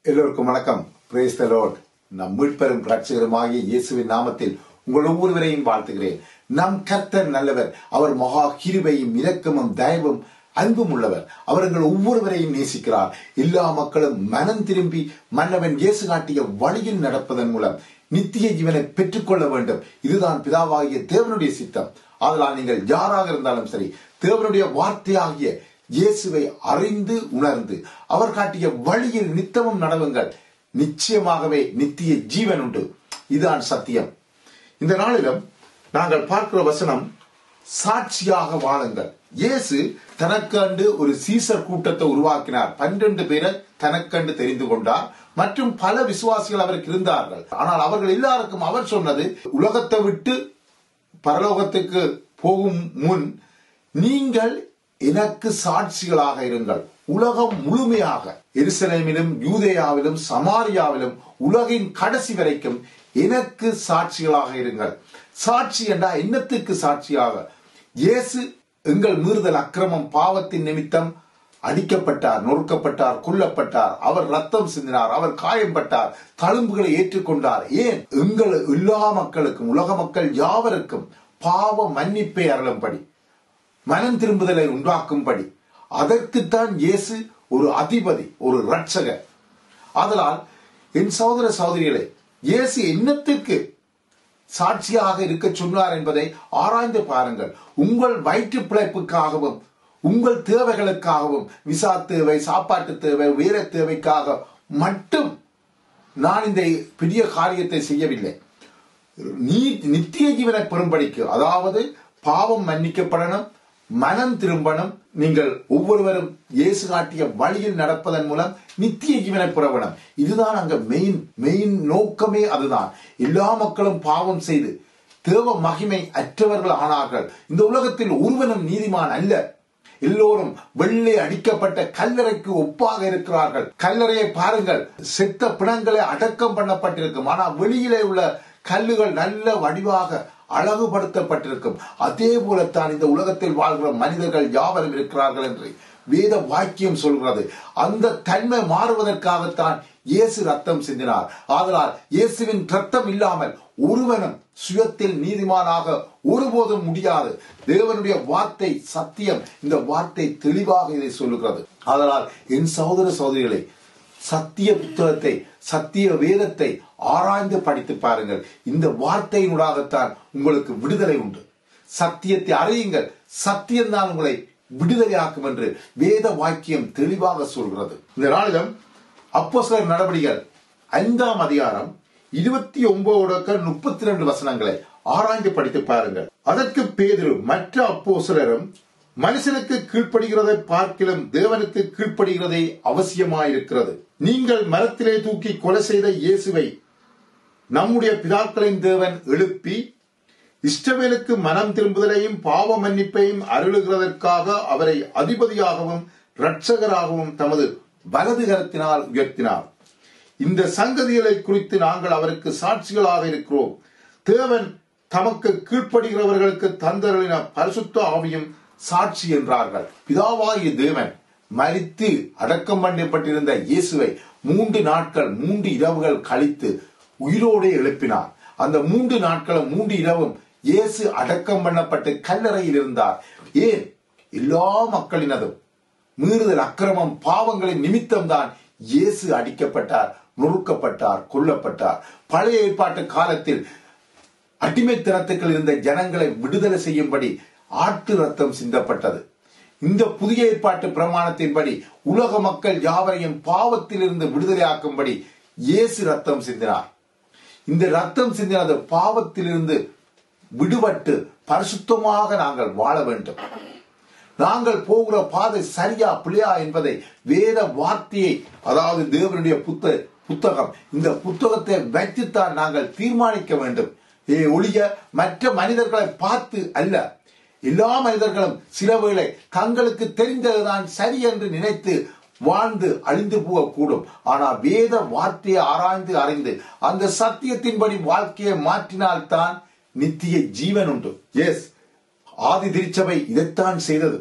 எல்லோருக்கும் வணக்கம் பிரேஸ் த லார்ட் நம் மீட்பெரும் ரட்சகருமாகிய இயேசுவின் நாமத்தில் உங்கள் ஒவ்வொருவரையும் வாழ்த்துகிறேன் நம் கர்த்தர் நல்லவர் அவர் மகா கிருபையும் இரக்கமும் தயவும் அன்பும் உள்ளவர் அவர் எங்கள் ஒவ்வொருவரையும் நேசிக்கிறார் எல்லா மக்களும் மனம் திரும்பி மன்னவன் இயேசு காட்டிய வழியில் நடப்பதன் மூலம் நித்திய ஜீவனை பெற்றுக்கொள்ள வேண்டும் இதுதான் பிதாவாகிய தேவனுடைய சித்தம் அதனால் நீங்கள் யாராக இருந்தாலும் சரி தேவனுடைய வார்த்தையாகிய இயேசுவை அறிந்து உணர்ந்து அவர் காட்டிய வழியில் நித்தமும் நடவுங்கள் நிச்சயமாகவே நித்திய ஜீவன் உண்டு இதுதான் சத்தியம் இந்த நாளிலும் நாங்கள் பார்க்கிற வசனம் சாட்சியாக வாழுங்கள் இயேசு தனக்கண்டு ஒரு சீசர் கூட்டத்தை உருவாக்கினார் பன்னிரண்டு பேரை தனக்கண்டு தெரிந்து கொண்டார் மற்றும் பல விசுவாசிகள் அவருக்கு இருந்தார்கள் ஆனால் அவர்கள் எல்லாருக்கும் அவர் சொன்னது உலகத்தை விட்டு பரலோகத்துக்கு போகும் முன் நீங்கள் எனக்கு சாட்சிகளாக இருங்கள் உலகம் முழுமையாக எருசலேமிலும் யூதேயாவிலும் சமாரியாவிலும் உலகின் கடைசி வரைக்கும் எனக்கு சாட்சிகளாக இருங்கள் சாட்சி என்றா என்னத்துக்கு சாட்சியாக இயேசு எங்கள் மீறுதல் அக்கிரமம் பாவத்தின் நிமித்தம் அடிக்கப்பட்டார் நொறுக்கப்பட்டார் கொல்லப்பட்டார் அவர் ரத்தம் சிந்தினார் அவர் காயம்பட்டார் தழும்புகளை ஏற்றுக்கொண்டார் ஏன் எங்கள் எல்லா மக்களுக்கும் உலக மக்கள் யாவருக்கும் பாவ மன்னிப்பை அருளும்படி மனம் திரும்புதலை உண்டாக்கும்படி அதற்குத்தான் இயேசு ஒரு அதிபதி ஒரு ரட்சகர் அதனால் என் சகோதர சகோதரிகளே இயேசு என்னத்திற்கு சாட்சியாக இருக்க சொன்னார் என்பதை ஆராய்ந்து பாருங்கள் உங்கள் வயிற்று பிழைப்புக்காகவும் உங்கள் தேவைகளுக்காகவும் விசா தேவை சாப்பாட்டு தேவை வேற தேவைக்காக மட்டும் நான் இந்த பெரிய காரியத்தை செய்யவில்லை நீ நித்திய ஜீவனை பெறும்படிக்கு அதாவது பாவம் மன்னிக்கப்படணும் மனம் திரும்பணும் நீங்கள் ஒவ்வொருவரும் இயேசு காட்டிய வழியில் நடப்பதன் மூலம் நித்திய ஜீவனை புறப்படும் இதுதான் அங்க மெயின் மெயின் நோக்கமே அதுதான் எல்லா மக்களும் பாவம் செய்து தேவ மகிமை அற்றவர்கள் ஆனார்கள் இந்த உலகத்தில் ஒருவனும் நீதிமான் அல்ல எல்லோரும் வெள்ளை அடிக்கப்பட்ட கல்லறைக்கு ஒப்பாக இருக்கிறார்கள் கல்லறையை பாருங்கள் செத்த பிணங்களை அடக்கம் பண்ணப்பட்டிருக்கும் ஆனால் வெளியிலே உள்ள கல்லுகள் நல்ல வடிவாக அழகுபடுத்தப்பட்டிருக்கும் அதே போலத்தான் இந்த உலகத்தில் வாழ்கிற மனிதர்கள் யாவரும் இருக்கிறார்கள் என்று வேத வாக்கியம் சொல்கிறது அந்த தன்மை மாறுவதற்காகத்தான் இயேசு ரத்தம் சிந்தினார் ஆதலால் இயேசுவின் ரத்தம் இல்லாமல் ஒருவனும் சுயத்தில் நீதிமானாக ஒருபோதும் முடியாது தேவனுடைய வார்த்தை சத்தியம் இந்த வார்த்தை தெளிவாக இதை சொல்லுகிறது ஆதலால் என் சகோதர சகோதரிகளை சத்திய புத்தகத்தை சத்திய வேதத்தை ஆராய்ந்து படித்து பாருங்கள் இந்த வார்த்தையினூடாகத்தான் உங்களுக்கு விடுதலை உண்டு சத்தியத்தை அறியுங்கள் சத்தியம்தான் உங்களை விடுதலையாக்கும் என்று வேத வாக்கியம் தெளிவாக சொல்கிறது இந்த நாளிலும் அப்போ சில நடவடிக்கைகள் ஐந்தாம் அதிகாரம் இருபத்தி ஒன்பது முப்பத்தி ரெண்டு வசனங்களை ஆராய்ந்து படித்து பாருங்கள் அதற்கு பேதிரு மற்ற அப்போ சிலரும் மனுஷனுக்கு கீழ்ப்படுகிறதை பார்க்கிலும் தேவனுக்கு கீழ்ப்படுகிறதே அவசியமாயிருக்கிறது நீங்கள் மரத்திலே தூக்கி கொலை செய்த இயேசுவை நம்முடைய பிதாக்களின் தேவன் எழுப்பி இஷ்டவேலுக்கு மனம் திரும்புதலையும் பாவ மன்னிப்பையும் அருளுகிறதற்காக அவரை அதிபதியாகவும் இரட்சகராகவும் தமது வலது கரத்தினால் உயர்த்தினார் இந்த சங்கதிகளை குறித்து நாங்கள் அவருக்கு சாட்சிகளாக இருக்கிறோம் தேவன் தமக்கு கீழ்ப்படுகிறவர்களுக்கு தந்தர்களின பரிசுத்த ஆவியும் சாட்சி என்றார்கள் பிதாவாகிய தேவன் மறித்து அடக்கம் பண்ணப்பட்டிருந்த இயேசுவை மூன்று நாட்கள் மூன்று இரவுகள் கழித்து உயிரோடு எழுப்பினார் அந்த மூன்று நாட்களும் மூன்று இரவும் இயேசு அடக்கம் பண்ணப்பட்டு கல்லறையில் இருந்தார் ஏன் எல்லா மக்களினதும் மீறுதல் அக்கிரமம் பாவங்களின் நிமித்தம்தான் இயேசு அடிக்கப்பட்டார் நொறுக்கப்பட்டார் கொல்லப்பட்டார் பழைய ஏற்பாட்டு காலத்தில் அடிமைத்தனத்துக்கள் இருந்த ஜனங்களை விடுதலை செய்யும்படி ஆட்டு ரத்தம் சிந்தப்பட்டது இந்த புதிய ஏற்பாட்டு பிரமாணத்தின்படி உலக மக்கள் யாவரையும் பாவத்திலிருந்து விடுதலையாக்கும்படி இயேசு ரத்தம் சிந்தினார் இந்த ரத்தம் சிந்தினது பாவத்திலிருந்து விடுபட்டு பரிசுத்தமாக நாங்கள் வாழ வேண்டும் நாங்கள் போகிற பாதை சரியா பிள்ளையா என்பதை வேத வார்த்தையை அதாவது தேவனுடைய புத்த புத்தகம் இந்த புத்தகத்தை வைத்துத்தான் நாங்கள் தீர்மானிக்க வேண்டும் ஏ ஒழிய மற்ற மனிதர்களை பார்த்து அல்ல எல்லா மனிதர்களும் சில வேளை தங்களுக்கு தெரிந்ததுதான் சரி என்று நினைத்து வாழ்ந்து அழிந்து போகக்கூடும் ஆனால் வேத வார்த்தையை ஆராய்ந்து அறிந்து அந்த சத்தியத்தின்படி வாழ்க்கையை மாற்றினால்தான் நித்திய ஜீவன் உண்டு எஸ் ஆதி திருச்சபை இதைத்தான் செய்தது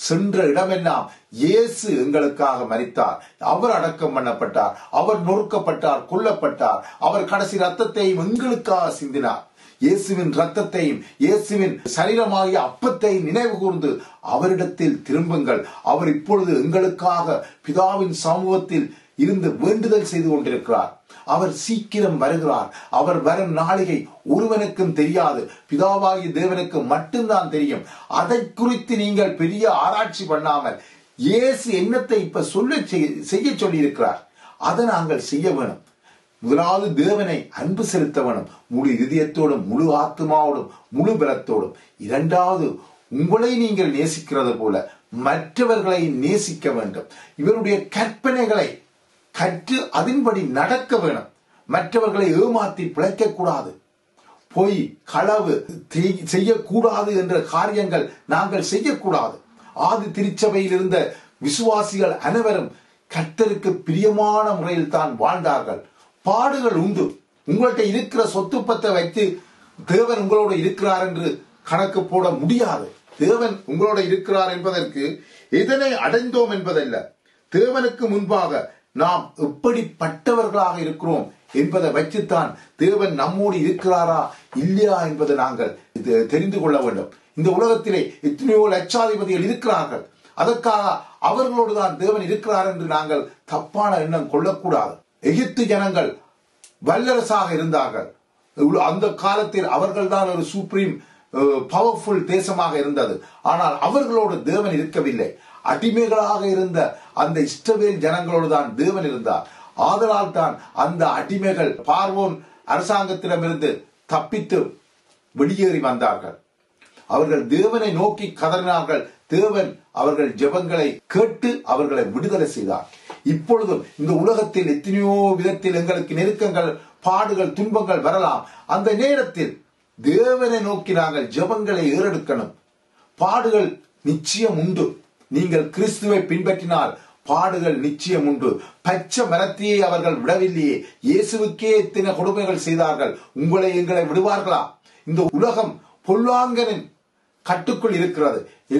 சென்ற இடமெல்லாம் இயேசு எங்களுக்காக மரித்தார் அவர் அடக்கம் பண்ணப்பட்டார் அவர் நொறுக்கப்பட்டார் கொல்லப்பட்டார் அவர் கடைசி ரத்தத்தையும் எங்களுக்காக சிந்தினார் இயேசுவின் ரத்தத்தையும் இயேசுவின் சரீரமாகிய அப்பத்தை நினைவு கூர்ந்து அவரிடத்தில் திரும்புங்கள் அவர் இப்பொழுது எங்களுக்காக பிதாவின் சமூகத்தில் இருந்து வேண்டுதல் செய்து கொண்டிருக்கிறார் அவர் சீக்கிரம் வருகிறார் அவர் வரும் நாளிகை ஒருவனுக்கும் தெரியாது பிதாவாகிய தேவனுக்கு மட்டும்தான் தெரியும் அதை குறித்து நீங்கள் பெரிய ஆராய்ச்சி பண்ணாமல் இயேசு என்னத்தை இப்ப சொல்ல செய்ய சொல்லி இருக்கிறார் அதை நாங்கள் செய்ய வேணும் முதலாவது தேவனை அன்பு செலுத்த வேணும் முழு இதயத்தோடும் முழு ஆத்மாவோடும் முழு பலத்தோடும் இரண்டாவது உங்களை நீங்கள் நேசிக்கிறது போல மற்றவர்களை நேசிக்க வேண்டும் இவருடைய கற்பனைகளை கற்று அதன்படி நடக்க வேணும் மற்றவர்களை ஏமாற்றி பிழைக்க கூடாது பொய் களவு செய்யக்கூடாது என்ற காரியங்கள் நாங்கள் செய்யக்கூடாது ஆதி திருச்சபையில் இருந்த விசுவாசிகள் அனைவரும் கர்த்தருக்கு பிரியமான முறையில் தான் வாழ்ந்தார்கள் பாடுகள் உண்டு உங்கள்கிட்ட இருக்கிற சொத்து பத்தை வைத்து தேவன் உங்களோட இருக்கிறார் என்று கணக்கு போட முடியாது தேவன் உங்களோட இருக்கிறார் என்பதற்கு எதனை அடைந்தோம் என்பதல்ல தேவனுக்கு முன்பாக நாம் எப்படிப்பட்டவர்களாக இருக்கிறோம் என்பதை வச்சுத்தான் தேவன் நம்மோடு இருக்கிறாரா இல்லையா என்பதை நாங்கள் தெரிந்து கொள்ள வேண்டும் இந்த உலகத்திலே எத்தனையோ லட்சாதிபதிகள் இருக்கிறார்கள் அதற்காக அவர்களோடு தான் தேவன் இருக்கிறார் என்று நாங்கள் தப்பான எண்ணம் கொள்ளக்கூடாது எகிப்து ஜனங்கள் வல்லரசாக இருந்தார்கள் அந்த காலத்தில் அவர்கள்தான் ஒரு சுப்ரீம் பவர்ஃபுல் தேசமாக இருந்தது ஆனால் அவர்களோடு தேவன் இருக்கவில்லை அடிமைகளாக இருந்த அந்த இஷ்டவேல் ஜனங்களோடு தான் தேவன் இருந்தார் ஆதலால் தான் அந்த அடிமைகள் பார்வோன் அரசாங்கத்திடமிருந்து தப்பித்து வெளியேறி வந்தார்கள் அவர்கள் தேவனை நோக்கி கதறினார்கள் தேவன் அவர்கள் ஜெபங்களை கேட்டு அவர்களை விடுதலை செய்தார் இப்பொழுதும் இந்த உலகத்தில் எத்தனையோ விதத்தில் எங்களுக்கு நெருக்கங்கள் பாடுகள் துன்பங்கள் வரலாம் அந்த நேரத்தில் தேவனை நோக்கி நாங்கள் ஜெபங்களை ஏறெடுக்கணும் பாடுகள் நிச்சயம் உண்டு நீங்கள் கிறிஸ்துவை பின்பற்றினால் பாடுகள் நிச்சயம் உண்டு பச்சை மரத்தையே அவர்கள் விடவில்லையே இயேசுவுக்கே எத்தனை கொடுமைகள் செய்தார்கள் உங்களை எங்களை விடுவார்களா இந்த உலகம் பொல்லாங்கனின் கட்டுக்குள் இருக்கிறது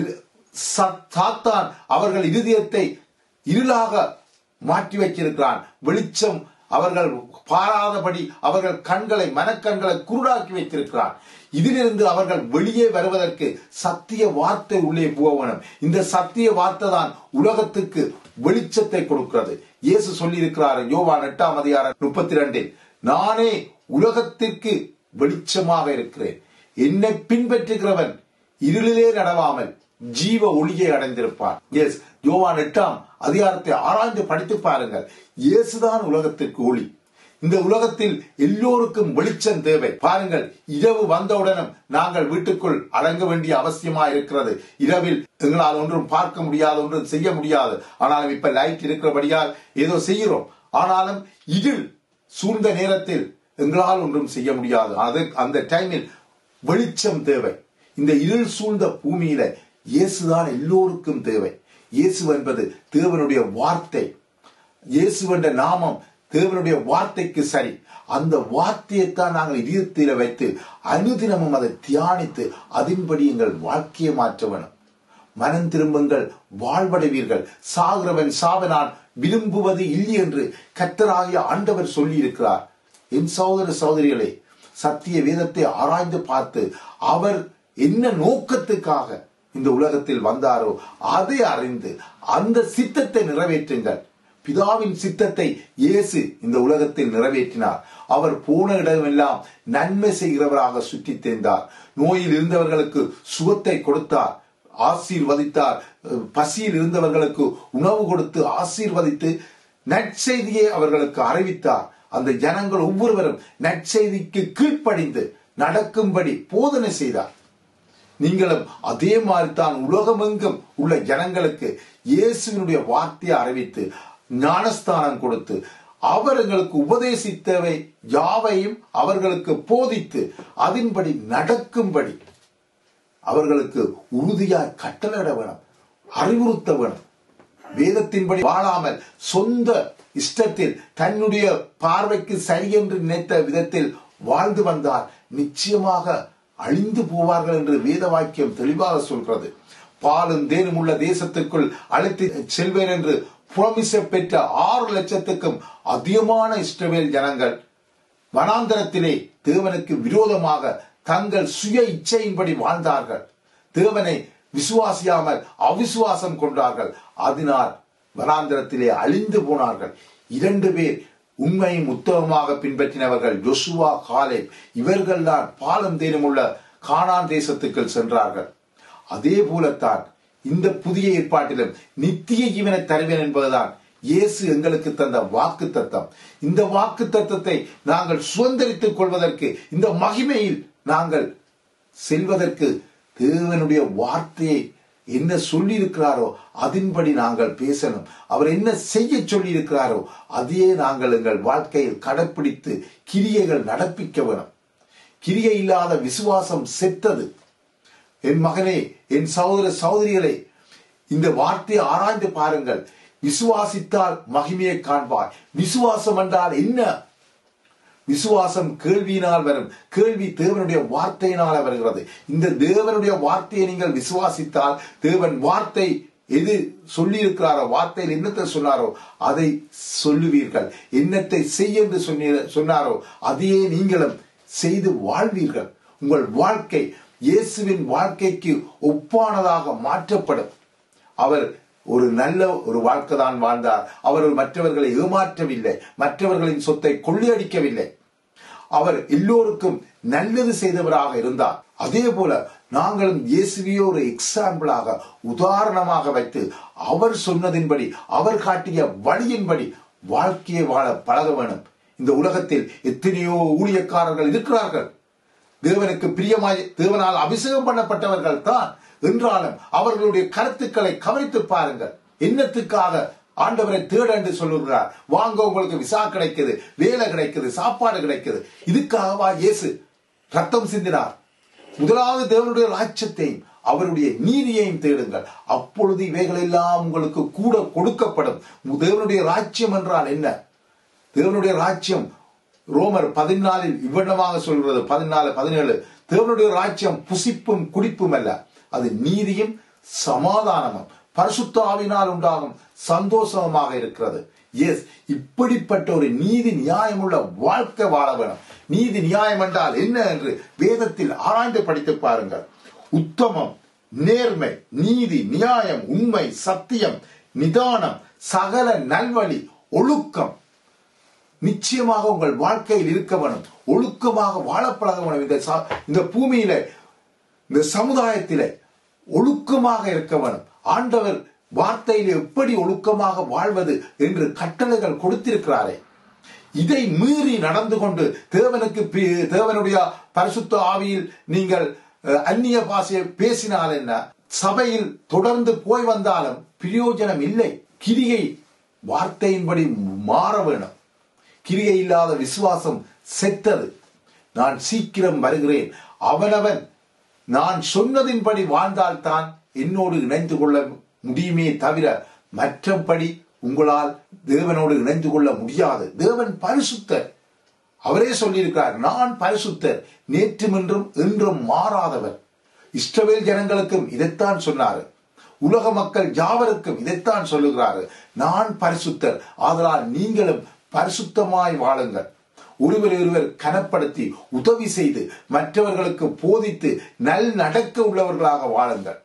சாத்தான் அவர்கள் இருதயத்தை இருளாக மாற்றி வைத்திருக்கிறான் வெளிச்சம் அவர்கள் பாராதபடி அவர்கள் கண்களை மனக்கண்களை குருடாக்கி வைத்திருக்கிறான் இதிலிருந்து அவர்கள் வெளியே வருவதற்கு சத்திய வார்த்தை உள்ளே போகணும் இந்த சத்திய வார்த்தை தான் உலகத்துக்கு வெளிச்சத்தை கொடுக்கிறது இயேசு சொல்லி இருக்கிறார் யோவான் எட்டாம் அதிகாரம் முப்பத்தி ரெண்டில் நானே உலகத்திற்கு வெளிச்சமாக இருக்கிறேன் என்னை பின்பற்றுகிறவன் இருளிலே நடவாமல் ஜீவ ஒளியை அடைந்திருப்பான் எஸ் யோவான் எட்டாம் அதிகாரத்தை ஆராய்ந்து படித்து பாருங்கள் இயேசுதான் உலகத்திற்கு ஒளி இந்த உலகத்தில் எல்லோருக்கும் வெளிச்சம் தேவை பாருங்கள் இரவு வந்தவுடனும் நாங்கள் வீட்டுக்குள் அடங்க வேண்டிய அவசியமா இருக்கிறது இரவில் எங்களால் ஒன்றும் பார்க்க முடியாது ஒன்றும் செய்ய முடியாது ஆனாலும் இப்ப லைட் இருக்கிறபடியால் ஏதோ செய்கிறோம் ஆனாலும் இதில் சூழ்ந்த நேரத்தில் எங்களால் ஒன்றும் செய்ய முடியாது அது அந்த டைமில் வெளிச்சம் தேவை இந்த இருள் சூழ்ந்த பூமியில இயேசுதான் எல்லோருக்கும் தேவை இயேசு என்பது தேவனுடைய வார்த்தை இயேசு என்ற நாமம் தேவனுடைய வார்த்தைக்கு சரி அந்த வார்த்தையைத்தான் நாங்கள் இதயத்தில வைத்து அனுதினமும் அதை தியானித்து அதன்படி எங்கள் வாழ்க்கையை மாற்ற வேணும் மனம் திரும்புங்கள் வாழ்வடைவீர்கள் சாகிறவன் சாவனான் விரும்புவது இல்லை என்று கத்தராகிய ஆண்டவர் சொல்லி இருக்கிறார் என் சகோதர சகோதரிகளே சத்திய வேதத்தை ஆராய்ந்து பார்த்து அவர் என்ன நோக்கத்துக்காக இந்த உலகத்தில் வந்தாரோ அதை அறிந்து அந்த சித்தத்தை நிறைவேற்றுங்கள் பிதாவின் சித்தத்தை இயேசு இந்த உலகத்தில் நிறைவேற்றினார் அவர் போன இடமெல்லாம் நன்மை செய்கிறவராக சுற்றி தேர்ந்தார் நோயில் இருந்தவர்களுக்கு சுகத்தை கொடுத்தார் ஆசீர்வதித்தார் பசியில் இருந்தவர்களுக்கு உணவு கொடுத்து ஆசீர்வதித்து நற்செய்தியை அவர்களுக்கு அறிவித்தார் அந்த ஜனங்கள் ஒவ்வொருவரும் நற்செய்திக்கு கீழ்ப்படிந்து நடக்கும்படி போதனை செய்தார் நீங்களும் அதே மாதிரி தான் உலகமெங்கும் உள்ள ஜனங்களுக்கு இயேசுவினுடைய வார்த்தையை அறிவித்து ஞானஸ்தானம் கொடுத்து அவர் எங்களுக்கு உபதேசித்தவை யாவையும் அவர்களுக்கு போதித்து அதன்படி நடக்கும்படி அவர்களுக்கு உறுதியாய் கட்டளையிட வேணும் அறிவுறுத்த வேணும் வேதத்தின்படி வாழாமல் சொந்த இஷ்டத்தில் தன்னுடைய பார்வைக்கு சரி என்று நினைத்த விதத்தில் வாழ்ந்து வந்தார் நிச்சயமாக அழிந்து போவார்கள் என்று வேத வாக்கியம் தெளிவாக சொல்கிறது பாலும் தேனும் உள்ள தேசத்துக்குள் அழைத்து செல்வேன் என்று புரமிச பெற்ற ஆறு லட்சத்துக்கும் அதிகமான இஸ்ரவேல் ஜனங்கள் வனாந்தரத்திலே தேவனுக்கு விரோதமாக தங்கள் சுய இச்சையின்படி வாழ்ந்தார்கள் தேவனை விசுவாசியாமல் அவிசுவாசம் கொண்டார்கள் அதனால் வனாந்தரத்திலே அழிந்து போனார்கள் இரண்டு பேர் உண்மையும் உத்தமமாக பின்பற்றினவர்கள் ஜொசுவா காலே இவர்கள்தான் பாலம் தேனும் உள்ள கானான் தேசத்துக்குள் சென்றார்கள் அதே போலத்தான் இந்த புதிய ஏற்பாட்டிலும் நித்திய ஜீவனை தருவேன் என்பதுதான் இயேசு எங்களுக்கு தந்த வாக்கு தத்தம் இந்த வாக்கு தத்தத்தை நாங்கள் சுதந்திரித்துக் கொள்வதற்கு இந்த மகிமையில் நாங்கள் செல்வதற்கு தேவனுடைய வார்த்தையை என்ன சொல்லி இருக்கிறாரோ அதன்படி நாங்கள் பேசணும் அவர் என்ன செய்ய சொல்லி இருக்கிறாரோ அதையே நாங்கள் எங்கள் வாழ்க்கையில் கடைப்பிடித்து கிரியைகள் நடப்பிக்க வேணும் கிரியை இல்லாத விசுவாசம் செத்தது என் மகனே என் சகோதர சகோதரிகளே இந்த வார்த்தையை ஆராய்ந்து பாருங்கள் விசுவாசித்தால் மகிமையை காண்பாய் விசுவாசம் என்றால் என்ன விசுவாசம் கேள்வியினால் வரும் கேள்வி தேவனுடைய வார்த்தையினால் வருகிறது இந்த தேவனுடைய வார்த்தையை நீங்கள் விசுவாசித்தால் தேவன் வார்த்தை எது சொல்லி இருக்கிறாரோ வார்த்தையில் என்னத்தை சொன்னாரோ அதை சொல்லுவீர்கள் என்னத்தை செய்ய என்று சொன்னாரோ அதையே நீங்களும் செய்து வாழ்வீர்கள் உங்கள் வாழ்க்கை இயேசுவின் வாழ்க்கைக்கு ஒப்பானதாக மாற்றப்படும் அவர் ஒரு நல்ல ஒரு வாழ்க்கை தான் வாழ்ந்தார் அவர் மற்றவர்களை ஏமாற்றவில்லை மற்றவர்களின் சொத்தை கொள்ளையடிக்கவில்லை அவர் எல்லோருக்கும் நல்லது செய்தவராக இருந்தார் அதே போல நாங்களும் இயேசுவிய ஒரு எக்ஸாம்பிளாக உதாரணமாக வைத்து அவர் சொன்னதின்படி அவர் காட்டிய வழியின்படி வாழ்க்கையை வாழ பழக வேணும் இந்த உலகத்தில் எத்தனையோ ஊழியக்காரர்கள் இருக்கிறார்கள் தேவனுக்கு பிரியமாய் தேவனால் அபிஷேகம் பண்ணப்பட்டவர்கள் தான் என்றாலும் அவர்களுடைய கருத்துக்களை கவனித்து பாருங்கள் என்னத்துக்காக ஆண்டவரை தேட என்று சொல்லுகிறார் வாங்க உங்களுக்கு விசா கிடைக்குது வேலை கிடைக்குது சாப்பாடு கிடைக்குது இதுக்காகவா இயேசு ரத்தம் சிந்தினார் முதலாவது தேவனுடைய ராஜ்யத்தையும் அவருடைய நீதியையும் தேடுங்கள் அப்பொழுது இவைகள் எல்லாம் உங்களுக்கு கூட கொடுக்கப்படும் தேவனுடைய ராஜ்யம் என்றால் என்ன தேவனுடைய ராஜ்யம் ரோமர் பதினாலில் இவ்வண்ணமாக சொல்கிறது பதினாலு பதினேழு தேவனுடைய ராஜ்யம் புசிப்பும் குடிப்பும் அல்ல அது நீதியும் சமாதானமும் பரிசுத்தாவினால் உண்டாகும் சந்தோஷமாக இருக்கிறது எஸ் இப்படிப்பட்ட ஒரு நீதி நியாயமுள்ள வாழ்க்கை வாழ வேணும் நீதி நியாயம் என்றால் என்ன என்று வேதத்தில் ஆராய்ந்து படித்து பாருங்கள் உத்தமம் நேர்மை நீதி நியாயம் உண்மை சத்தியம் நிதானம் சகல நல்வழி ஒழுக்கம் நிச்சயமாக உங்கள் வாழ்க்கையில் இருக்க வேணும் ஒழுக்கமாக வாழ பழக வேணும் இந்த இந்த பூமியில இந்த சமுதாயத்திலே ஒழுக்கமாக இருக்க வேணும் ஆண்டவர் வார்த்தையில் எப்படி ஒழுக்கமாக வாழ்வது என்று கட்டளைகள் கொடுத்திருக்கிறாரே இதை மீறி நடந்து கொண்டு தேவனுக்கு தேவனுடைய பரிசுத்த ஆவியில் நீங்கள் அந்நிய பாஷையை பேசினால் என்ன சபையில் தொடர்ந்து போய் வந்தாலும் பிரயோஜனம் இல்லை கிரியை வார்த்தையின்படி மாற வேணும் கிரியை இல்லாத விசுவாசம் செத்தது நான் சீக்கிரம் வருகிறேன் அவனவன் நான் சொன்னதின்படி வாழ்ந்தால்தான் என்னோடு இணைந்து கொள்ள முடியுமே தவிர மற்றபடி உங்களால் தேவனோடு இணைந்து கொள்ள முடியாது தேவன் பரிசுத்தர் அவரே சொல்லியிருக்கிறார் நான் பரிசுத்தர் நேற்றும் என்றும் என்றும் மாறாதவர் இஸ்ரவேல் ஜனங்களுக்கும் இதைத்தான் சொன்னாரு உலக மக்கள் யாவருக்கும் இதைத்தான் சொல்லுகிறாரு நான் பரிசுத்தர் ஆதலால் நீங்களும் பரிசுத்தமாய் வாழுங்கள் ஒருவர் ஒருவர் கனப்படுத்தி உதவி செய்து மற்றவர்களுக்கு போதித்து நல் நடக்க உள்ளவர்களாக வாழுங்கள்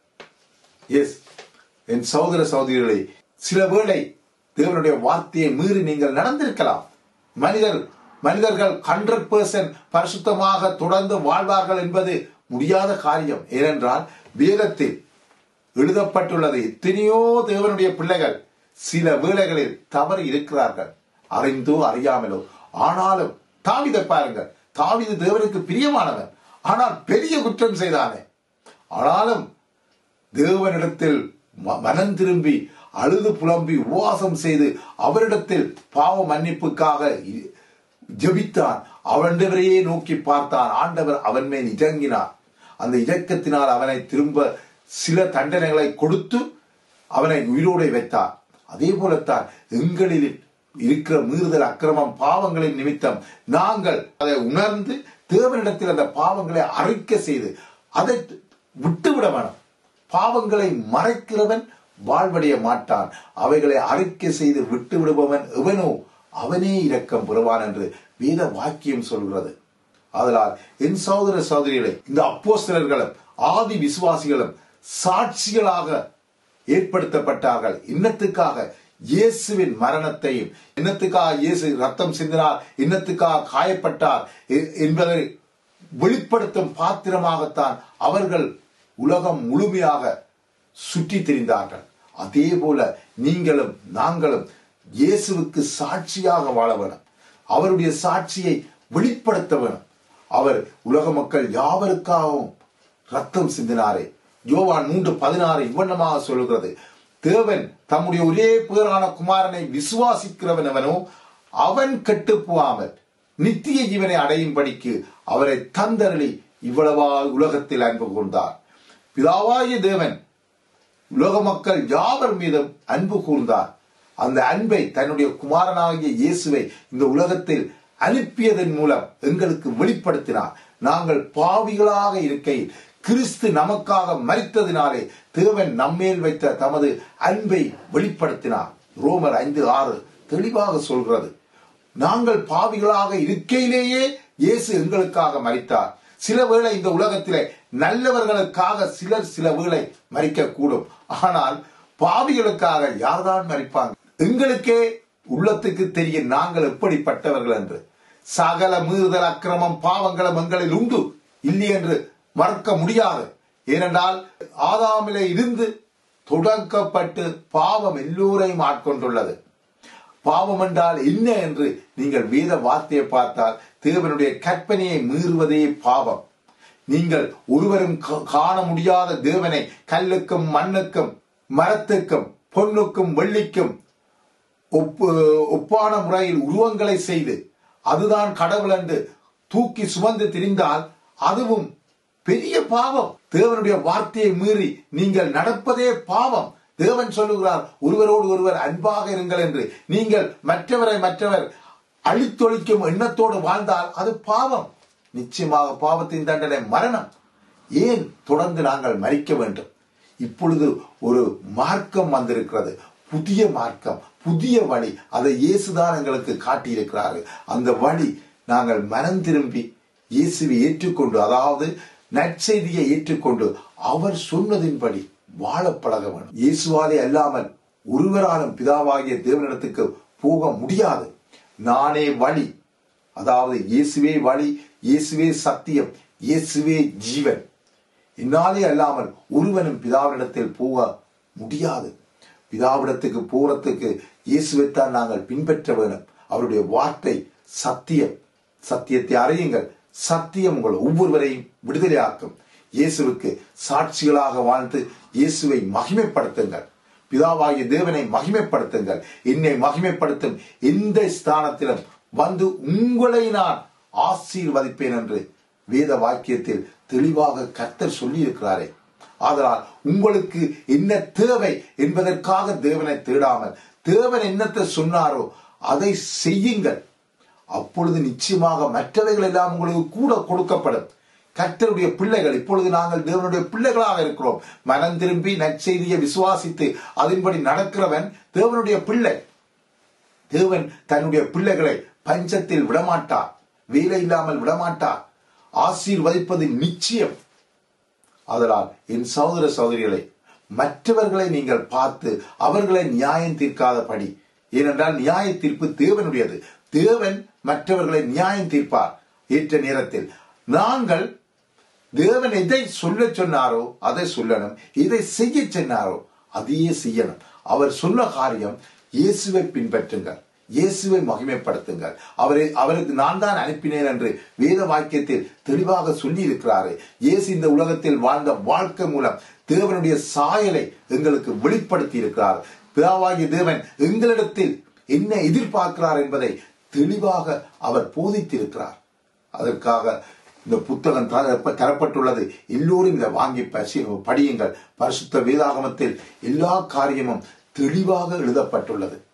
எஸ் என் சகோதர சகோதரிகளை சில வேளை தேவனுடைய வார்த்தையை மீறி நீங்கள் நடந்திருக்கலாம் மனிதர் மனிதர்கள் ஹண்ட்ரட் பெர்சன்ட் பரிசுத்தமாக தொடர்ந்து வாழ்வார்கள் என்பது முடியாத காரியம் ஏனென்றால் வேதத்தில் எழுதப்பட்டுள்ளது எத்தனையோ தேவனுடைய பிள்ளைகள் சில வேளைகளில் தவறு இருக்கிறார்கள் அறிந்தோ அறியாமலோ ஆனாலும் தாவிதை பாருங்கள் தாவிது தேவனுக்கு பிரியமானவன் ஆனால் பெரிய குற்றம் செய்தானே ஆனாலும் தேவனிடத்தில் மனம் திரும்பி அழுது புலம்பி உபவாசம் செய்து அவரிடத்தில் பாவ மன்னிப்புக்காக ஜபித்தான் அவண்டவரையே நோக்கி பார்த்தான் ஆண்டவர் அவன் மேல் இறங்கினார் அந்த இறக்கத்தினால் அவனை திரும்ப சில தண்டனைகளை கொடுத்து அவனை உயிரோடை வைத்தார் அதே போலத்தான் எங்களில் இருக்கிற மீறுதல் அக்கிரமம் பாவங்களின் நிமித்தம் நாங்கள் அதை உணர்ந்து தேவனிடத்தில் அந்த பாவங்களை அறிக்க செய்து அதை விட்டுவிட வேணும் பாவங்களை மறைக்கிறவன் வாழ்வடைய மாட்டான் அவைகளை அறிக்கை செய்து விட்டு விடுபவன் எவனோ அவனே இரக்கம் பெறுவான் என்று வேத வாக்கியம் சொல்கிறது அதனால் என் சகோதர சகோதரிகளை இந்த அப்போஸ்தலர்களும் ஆதி விசுவாசிகளும் சாட்சிகளாக ஏற்படுத்தப்பட்டார்கள் இன்னத்துக்காக இயேசுவின் மரணத்தையும் இன்னத்துக்காக இயேசு ரத்தம் சிந்தினார் இன்னத்துக்காக காயப்பட்டார் எ- என்பதை வெளிப்படுத்தும் பாத்திரமாகத்தான் அவர்கள் உலகம் முழுமையாக சுற்றி திரிந்தார்கள் அதே போல நீங்களும் நாங்களும் இயேசுவுக்கு சாட்சியாக வாழ வேணும் அவருடைய சாட்சியை வெளிப்படுத்த வேணும் அவர் உலக மக்கள் யாவருக்காகவும் ரத்தம் சிந்தினாரே யோவான் மூன்று பதினாறு இவ்வண்ணமாக சொல்லுகிறது தேவன் தம்முடைய ஒரே பேரான குமாரனை விசுவாசிக்கிறவன் அவனோ அவன் கெட்டு போகாமல் நித்திய ஜீவனை அடையும்படிக்கு அவரை தந்தரளி இவ்வளவா உலகத்தில் அன்பு கூர்ந்தார் பிதாவாகிய தேவன் உலக மக்கள் யாவர் மீதும் அன்பு கூர்ந்தார் அந்த அன்பை தன்னுடைய குமாரனாகிய இயேசுவை இந்த உலகத்தில் அனுப்பியதன் மூலம் எங்களுக்கு வெளிப்படுத்தினார் நாங்கள் பாவிகளாக இருக்கையில் கிறிஸ்து நமக்காக மரித்ததினாலே தேவன் நம்மேல் வைத்த தமது அன்பை வெளிப்படுத்தினார் ரோமர் ஐந்து ஆறு தெளிவாக சொல்கிறது நாங்கள் பாவிகளாக இருக்கையிலேயே இயேசு எங்களுக்காக மரித்தார் சில வேளை இந்த உலகத்திலே நல்லவர்களுக்காக சிலர் சில வேளை மறிக்க கூடும் ஆனால் பாவிகளுக்காக யார்தான் மறிப்பாங்க எங்களுக்கே உள்ளத்துக்கு தெரியும் நாங்கள் எப்படிப்பட்டவர்கள் என்று சகல மீறுதல் அக்கிரமம் பாவங்களும் எங்களில் உண்டு இல்லை என்று மறக்க முடியாது ஏனென்றால் ஆதாமிலே இருந்து தொடக்கப்பட்டு பாவம் எல்லோரையும் ஆட்கொண்டுள்ளது பாவம் என்றால் என்ன என்று நீங்கள் வேத வார்த்தையை பார்த்தால் தேவனுடைய கற்பனையை மீறுவதே பாவம் நீங்கள் ஒருவரும் கா- காண முடியாத தேவனை கல்லுக்கும் மண்ணுக்கும் மரத்துக்கும் பொன்னுக்கும் வெள்ளிக்கும் ஒப்பு ஒப்பான முறையில் உருவங்களை செய்து அதுதான் கடவுள் என்று தூக்கி சுமந்து திரிந்தால் அதுவும் பெரிய பாவம் தேவனுடைய வார்த்தையை மீறி நீங்கள் நடப்பதே பாவம் தேவன் சொல்லுகிறார் ஒருவரோடு ஒருவர் அன்பாக இருங்கள் என்று நீங்கள் மற்றவரை மற்றவர் அழித்தொழிக்கும் எண்ணத்தோடு வாழ்ந்தால் அது பாவம் நிச்சயமாக பாவத்தின் தண்டனை மரணம் ஏன் தொடர்ந்து நாங்கள் மறிக்க வேண்டும் இப்பொழுது ஒரு மார்க்கம் வந்திருக்கிறது புதிய மார்க்கம் புதிய வழி அதை இயேசுதான் எங்களுக்கு காட்டியிருக்கிறார்கள் அந்த வழி நாங்கள் மனம் திரும்பி இயேசுவை ஏற்றுக்கொண்டு அதாவது நற்செய்தியை ஏற்றுக்கொண்டு அவர் சொன்னதின்படி வாழ பழக வேண்டும் இயேசுவாலே அல்லாமல் ஒருவராலும் பிதாவாகிய தேவனிடத்துக்கு போக முடியாது நானே வழி அதாவது இயேசுவே வழி இயேசுவே சத்தியம் இயேசுவே ஜீவன் இந்நாளே அல்லாமல் ஒருவனும் பிதாவினிடத்தில் போக முடியாது பிதாவிடத்துக்கு போறதுக்கு இயேசுவைத்தான் நாங்கள் பின்பற்ற வேண்டும் அவருடைய வார்த்தை சத்தியம் சத்தியத்தை அறியுங்கள் சத்தியம் உங்கள் ஒவ்வொருவரையும் விடுதலையாக்கும் இயேசுவுக்கு சாட்சிகளாக வாழ்ந்து இயேசுவை மகிமைப்படுத்துங்கள் பிதாவாகிய தேவனை மகிமைப்படுத்துங்கள் என்னை மகிமைப்படுத்தும் எந்த ஸ்தானத்திலும் வந்து உங்களை நான் ஆசீர்வதிப்பேன் என்று வேத வாக்கியத்தில் தெளிவாக கர்த்தர் சொல்லி இருக்கிறாரே ஆதலால் உங்களுக்கு என்ன தேவை என்பதற்காக தேவனை தேடாமல் தேவன் என்னத்தை சொன்னாரோ அதை செய்யுங்கள் அப்பொழுது நிச்சயமாக மற்றவைகள் எல்லாம் உங்களுக்கு கூட கொடுக்கப்படும் கர்த்தருடைய பிள்ளைகள் இப்பொழுது நாங்கள் தேவனுடைய பிள்ளைகளாக இருக்கிறோம் மனம் திரும்பி நற்செய்தியை விசுவாசித்து அதன்படி நடக்கிறவன் தேவனுடைய பிள்ளை தேவன் தன்னுடைய பிள்ளைகளை பஞ்சத்தில் விடமாட்டார் வேலை இல்லாமல் விடமாட்டார் ஆசீர்வதிப்பது நிச்சயம் அதனால் என் சகோதர சகோதரிகளை மற்றவர்களை நீங்கள் பார்த்து அவர்களை நியாயம் தீர்க்காதபடி ஏனென்றால் நியாய தீர்ப்பு தேவனுடையது தேவன் மற்றவர்களை நியாயம் தீர்ப்பார் ஏற்ற நேரத்தில் நாங்கள் தேவன் எதை சொல்ல சொன்னாரோ அதை சொல்லணும் எதை செய்ய சொன்னாரோ அதையே செய்யணும் அவர் சொன்ன காரியம் இயேசுவை பின்பற்றுங்கள் இயேசுவை மகிமைப்படுத்துங்கள் அவரை அவருக்கு நான் தான் அனுப்பினேன் என்று வேத வாக்கியத்தில் தெளிவாக சொல்லி இருக்கிறாரு இயேசு இந்த உலகத்தில் வாழ்ந்த வாழ்க்கை மூலம் தேவனுடைய சாயலை எங்களுக்கு வெளிப்படுத்தி இருக்கிறார் பிதாவாகிய தேவன் எங்களிடத்தில் என்ன எதிர்பார்க்கிறார் என்பதை தெளிவாக அவர் போதித்திருக்கிறார் அதற்காக இந்த புத்தகம் தர- தரப்பட்டுள்ளது எல்லோரும் இதை வாங்கி பசி படியுங்கள் பரிசுத்த வேதாகமத்தில் எல்லா காரியமும் தெளிவாக எழுதப்பட்டுள்ளது